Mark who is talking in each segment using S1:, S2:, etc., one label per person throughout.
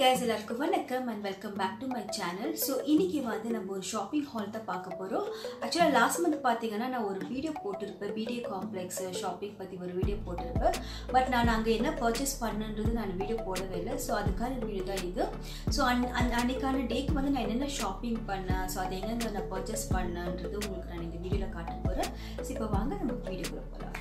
S1: guys எல்லாருக்கும் வணக்கம் and welcome back to my channel so இன்னைக்கு வந்து நம்ம ஒரு ஷாப்பிங் ஹால் தான் பார்க்க போகிறோம் ஆக்சுவலாக லாஸ்ட் மந்த் பார்த்தீங்கன்னா நான் ஒரு வீடியோ போட்டிருப்பேன் பிடிஏ காம்ப்ளெக்ஸ் ஷாப்பிங் பற்றி ஒரு வீடியோ போட்டிருப்பேன் பட் நான் அங்கே என்ன பர்ச்சேஸ் பண்ணன்றது நான் வீடியோ போடவே இல்லை ஸோ அதுக்கான வீடியோ தான் இது ஸோ அன் அன் அன்னைக்கான டேக்கு வந்து நான் என்னென்ன ஷாப்பிங் பண்ணேன் ஸோ அதை எங்கெங்க நான் பர்ச்சேஸ் பண்ணேன்றது உங்களுக்கு நான் இந்த வீடியோவில் காட்ட போகிறேன் ஸோ இப்போ வாங்க நம்ம வீடியோக்குள்ள போகலாம்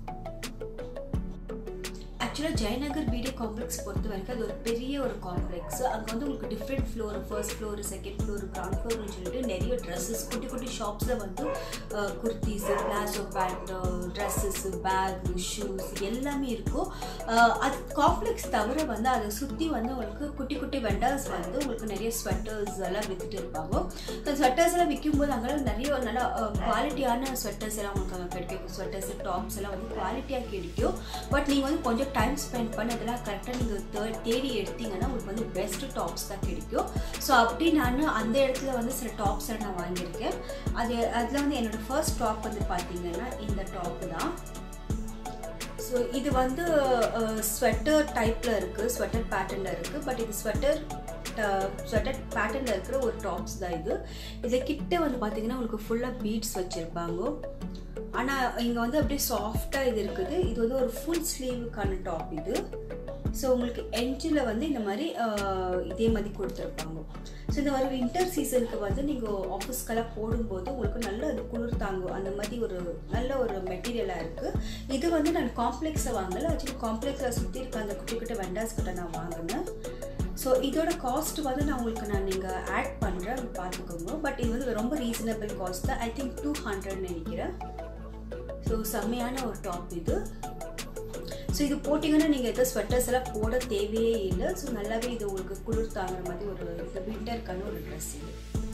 S1: ஆக்சுவலாக ஜெயநகர் பிடி காம்ப்ளெக்ஸ் பொறுத்த வரைக்கும் அது ஒரு பெரிய ஒரு காம்ப்ளெக்ஸ் அங்கே வந்து உங்களுக்கு different floor first floor second floor ground ஃப்ளோர்னு சொல்லிட்டு நிறைய ட்ரெஸ்ஸஸ் குட்டி குட்டி ஷாப்ஸில் வந்து kurtis palazzo pant dresses bag shoes எல்லாமே இருக்கும் அஹ் அது காம்ப்ளெக்ஸ் தவிர வந்து அதை சுற்றி வந்து உங்களுக்கு குட்டி குட்டி வெண்டர்ஸ் வந்து உங்களுக்கு நிறைய ஸ்வெட்டர்ஸ் எல்லாம் விற்றுட்டு இருப்பாங்க அந்த ஸ்வெட்டர்ஸ் எல்லாம் விற்கும்போது அங்கே நிறைய நல்ல குவாலிட்டியான ஸ்வெட்டர்ஸ் எல்லாம் உங்களுக்கு அங்கே கிடைக்கும் ஸ்வெட்டர்ஸ் டாப்ஸ் எல்லாம் வந்து குவாலிட்டியாக கிடைக்கும் பட் நீங்கள் வந்து கொஞ்சம் டைம் ஸ்பெண்ட் பண்ணி அதெல்லாம் கரெக்டாக நீங்கள் தேடி எடுத்தீங்கன்னா உங்களுக்கு வந்து பெஸ்ட் டாப்ஸ் தான் கிடைக்கும் ஸோ அப்படி நான் அந்த இடத்துல வந்து சில டாப்ஸ் எல்லாம் நான் வாங்கியிருக்கேன் அது அதில் வந்து என்னோடய ஃபர்ஸ்ட் டாப் வந்து பார்த்தீங்கன்னா இந்த டாப்பு தான் ஸோ இது வந்து ஸ்வெட்டர் டைப்பில் இருக்குது ஸ்வெட்டர் பேட்டர்னில் இருக்குது பட் இது ஸ்வெட்டர் ஸ்வெட்டர் பேட்டர்னில் இருக்கிற ஒரு டாப்ஸ் தான் இது இதில் கிட்ட வந்து பார்த்தீங்கன்னா உங்களுக்கு ஃபுல்லாக பீட்ஸ் வச்சுருப்பாங்க ஆனால் இங்கே வந்து அப்படியே சாஃப்டாக இது இருக்குது இது வந்து ஒரு ஃபுல் ஸ்லீவுக்கான டாப் இது ஸோ உங்களுக்கு என்ஜில் வந்து இந்த மாதிரி இதே மாதிரி கொடுத்துருப்பாங்க ஸோ இந்த மாதிரி வின்டர் சீசனுக்கு வந்து நீங்கள் ஆஃபீஸ்க்கெல்லாம் போடும்போது உங்களுக்கு நல்ல அது குளிர் தாங்கும் அந்த மாதிரி ஒரு நல்ல ஒரு மெட்டீரியலாக இருக்குது இது வந்து நான் காம்ப்ளெக்ஸை வாங்கலை ஆக்சுவலி காம்ப்ளெக்ஸில் சுற்றி இருக்க அந்த குட்டி குட்டி வெண்டாஸ் கிட்ட நான் வாங்கினேன் ஸோ இதோட காஸ்ட் வந்து நான் உங்களுக்கு நான் நீங்கள் ஆட் பண்ணுறேன் பார்த்துக்கோங்க பட் இது வந்து ரொம்ப ரீசனபிள் காஸ்ட் தான் ஐ திங்க் டூ ஹண்ட்ரட் நினைக்கிறேன் ஸோ செம்மையான ஒரு டாப் இது ஸோ இது போட்டிங்கன்னா நீங்கள் எதாவது ஸ்வெட்டர்ஸ் எல்லாம் போட தேவையே இல்லை ஸோ நல்லாவே இது உங்களுக்கு குளிர் தாங்குற மாதிரி ஒரு இந்த விண்டருக்கான ஒரு ட்ரெஸ் இது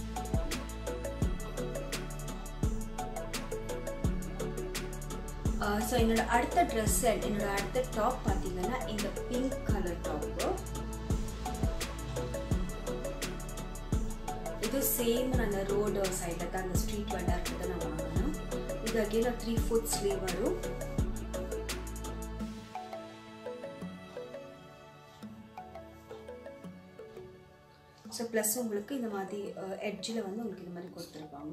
S1: ஸோ என்னோட அடுத்த ட்ரெஸ் என்னோட அடுத்த டாப் பார்த்தீங்கன்னா இந்த பிங்க் கலர் டாப்பு இது சேம் அந்த ரோடு சைடில் தான் அந்த ஸ்ட்ரீட் வெண்டார்க்கு தான் நான் வாங்கினேன் இது அகெயின் த்ரீ ஃபோர்த் ஸ்லீவ் வரும் ஸோ ப்ளஸ் உங்களுக்கு இந்த மாதிரி எட்ஜில் வந்து உங்களுக்கு இந்த மாதிரி கொடுத்துருப்பாங்க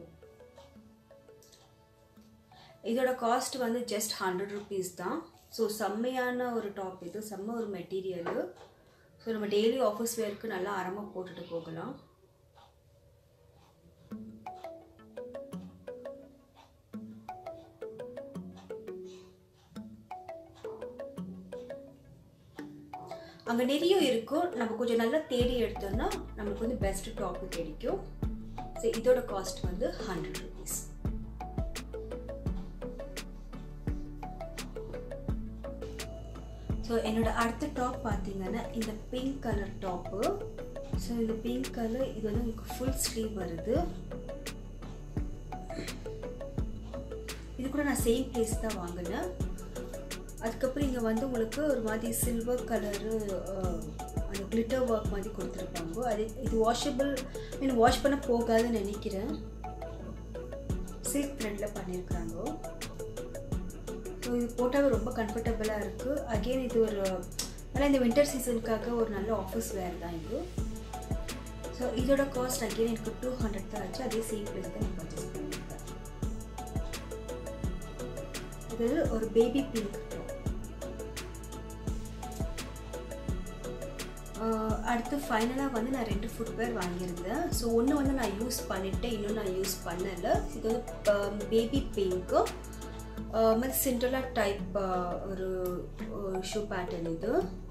S1: இதோட காஸ்ட் வந்து ஜஸ்ட் ஹண்ட்ரட் ருபீஸ் தான் ஸோ செம்மையான ஒரு டாப் இது செம்ம ஒரு மெட்டீரியலு ஸோ நம்ம டெய்லி ஆஃபீஸ் வேருக்கு நல்லா அறமாக போட்டுட்டு போகலாம் அங்கே நிறைய இருக்கும் நம்ம கொஞ்சம் நல்லா தேடி எடுத்தோம்னா நம்மளுக்கு வந்து பெஸ்ட் டாப்பு கிடைக்கும் ஸோ இதோட காஸ்ட் வந்து ஹண்ட்ரட் ருபீஸ் ஸோ என்னோட அடுத்த டாப் பார்த்தீங்கன்னா இந்த பிங்க் கலர் டாப்பு ஸோ இந்த பிங்க் கலர் இது வந்து உங்களுக்கு ஃபுல் ஸ்லீவ் வருது இது கூட நான் சேம் ப்ளேஸ் தான் வாங்கினேன் அதுக்கப்புறம் இங்கே வந்து உங்களுக்கு ஒரு மாதிரி சில்வர் கலரு அந்த கிளிட்டர் ஒர்க் மாதிரி கொடுத்துருப்பாங்க அது இது வாஷபிள் மீன் வாஷ் பண்ண போகாதுன்னு நினைக்கிறேன் சில்க் த்ரெட்டில் பண்ணியிருக்காங்க ஸோ இது போட்டாவே ரொம்ப கம்ஃபர்டபுளாக இருக்குது அகெயின் இது ஒரு நல்லா இந்த வின்டர் சீசனுக்காக ஒரு நல்ல ஆஃபீஸ் வேர் தான் இது ஸோ இதோட காஸ்ட் அகெயின் எனக்கு டூ ஹண்ட்ரட் தான் ஆச்சு அதே சேம் ப்ளேஸ் தான் நான் பர்ச்சேஸ் பண்ணியிருக்கேன் இது ஒரு பேபி பிங்க் அடுத்து ஃபைனலாக வந்து நான் ரெண்டு ஃபுட்வேர் வாங்கியிருந்தேன் ஸோ ஒன்று வந்து நான் யூஸ் பண்ணிவிட்டேன் இன்னும் நான் யூஸ் பண்ணலை இது வந்து பேபி பிங்க்கு மாதிரி சிண்ட்ரலா டைப் ஒரு ஷூ பேட்டர்ன் இது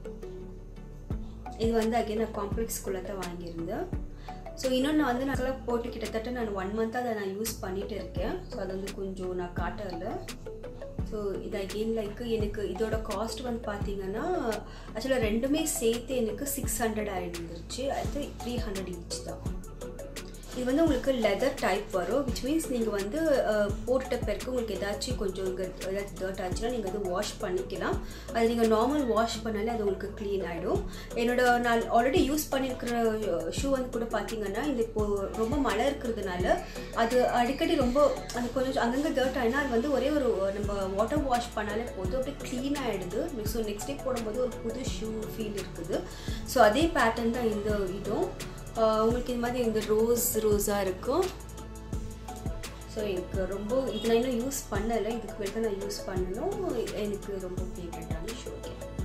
S1: இது வந்து அகைன் நான் காம்ப்ளெக்ஸ்குள்ளே தான் வாங்கியிருந்தேன் ஸோ இன்னொன்று வந்து நான் போட்டு கிட்டத்தட்ட நான் ஒன் மந்த்தாக அதை நான் யூஸ் பண்ணிகிட்டு இருக்கேன் ஸோ அது வந்து கொஞ்சம் நான் காட்டல ஸோ இது அகெயின் லைக் எனக்கு இதோட காஸ்ட் வந்து பார்த்தீங்கன்னா ஆக்சுவலாக ரெண்டுமே சேர்த்து எனக்கு சிக்ஸ் ஹண்ட்ரட் ஆகிருந்துருச்சு அது த்ரீ ஹண்ட்ரட் ஈச் தான் இது வந்து உங்களுக்கு லெதர் டைப் வரும் விச் மீன்ஸ் நீங்கள் வந்து அஹ், போட்ட பிறகு உங்களுக்கு ஏதாச்சும் கொஞ்சம் இங்கே ஏதாச்சும் டர்ட் ஆச்சுன்னா நீங்கள் வந்து வாஷ் பண்ணிக்கலாம் அது நீங்கள் நார்மல் வாஷ் பண்ணாலே அது உங்களுக்கு க்ளீன் ஆகிடும் என்னோட நான் ஆல்ரெடி யூஸ் பண்ணியிருக்கிற ஷூ வந்து கூட பார்த்தீங்கன்னா இந்த இப்போ ரொம்ப மழை இருக்கிறதுனால அது அடிக்கடி ரொம்ப அது கொஞ்சம் அங்கங்கே டர்ட் ஆகினா அது வந்து ஒரே ஒரு நம்ம வாட்டர் வாஷ் பண்ணாலே போதும் அப்படியே க்ளீன் ஆகிடுது ஸோ நெக்ஸ்ட் டே போடும்போது ஒரு புது ஷூ ஃபீல் இருக்குது ஸோ அதே பேட்டர்ன் தான் இந்த இதுவும் ஆஹ் உங்களுக்கு இந்த மாதிரி இந்த ரோஸ் ரோஸாக இருக்கும் ஸோ எனக்கு ரொம்ப இது நான் இன்னும் யூஸ் பண்ணலை இதுக்கு மேலே தான் நான் யூஸ் பண்ணணும் எனக்கு ரொம்ப ஃபேவரட்டான ஷோ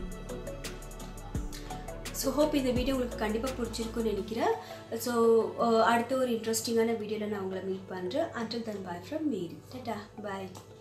S1: ஸோ ஹோப் இந்த வீடியோ உங்களுக்கு கண்டிப்பாக பிடிச்சிருக்குன்னு நினைக்கிறேன் ஸோ அடுத்த ஒரு இன்ட்ரெஸ்டிங்கான வீடியோவில் நான் உங்களை மீட் பண்ணுறேன் அண்டில் தன் பாய் ஃப்ரம் மீரி டட்டா பாய்